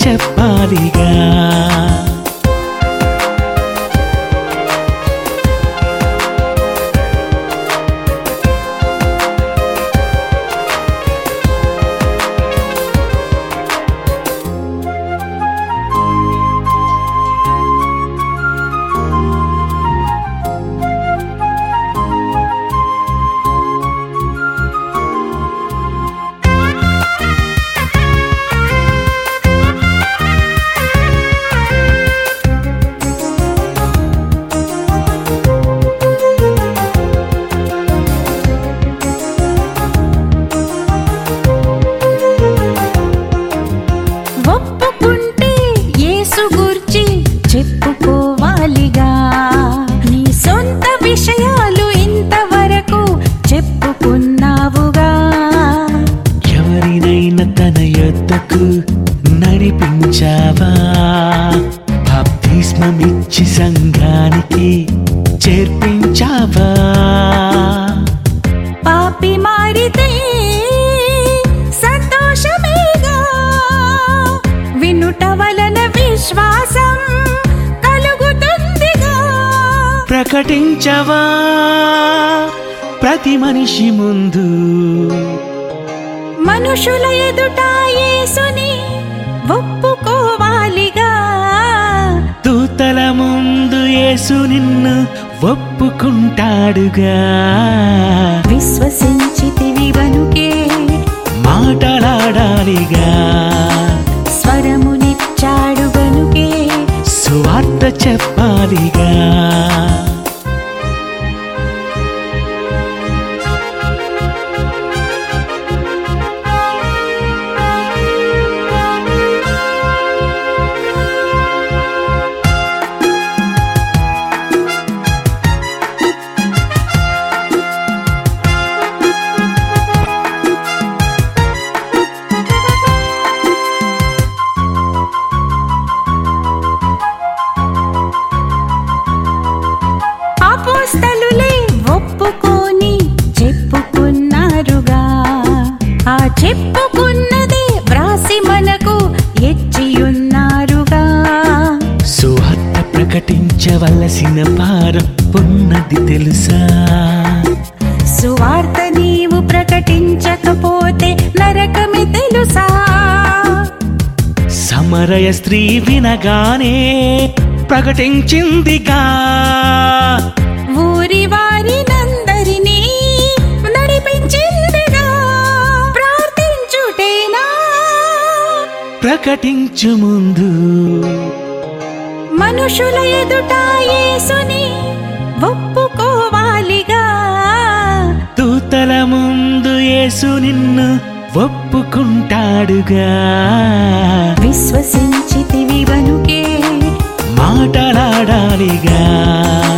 చెప్పాలిగా ఒప్పుకుంటే యేసు గూర్చి చెప్పుకోవాలిగా నీ సొంత విషయాలు ఇంతవరకు చెప్పుకున్నావుగా ఎవరినైనా తన యొద్దకు నడిపించావా బాప్తిస్మమిచ్చి సంఘానికి చేర్పించావా పాపి మారితే సంతోషమేగా వినుట వలన విశ్వాసం కలుగుతుందిగా ప్రకటించవా ప్రతి మనిషి ముందు మనుషుల ఎదుట యేసుని ఒప్పుకోవాలిగా దూతల ముందు యేసు నిన్ను ఒప్పుకుంటాడుగా విశ్వసించితివి వనుకే మాటలాడాలిగా స్వరమునిచ్చాడు గనుకే సువార్త చెప్పాలిగా అపోస్తలులే ఒప్పుకొని చెప్పుకున్నారుగా ఆ చెప్పుకున్నదే వ్రాసి మనకు ఎచ్చియున్నారుగా సువార్త ప్రకటించవలసిన భారం ఉన్నది తెలుసా సువార్త నీవు ప్రకటించకపోతే నరకమే తెలుసా సమరయ స్త్రీ వినగానే ప్రకటించిందిగా ఊరి వారినందరినీ నడిపించిందిగా ప్రార్థించుటేనా ప్రకటించు ముందు మనుషుల ఎదుట యేసుని ఒప్పుకోవాలిగా దూతల ముందు యేసు నిన్ను ఒప్పుకుంటాడుగా విశ్వసించితివి వనుకే మాటలాడాలిగా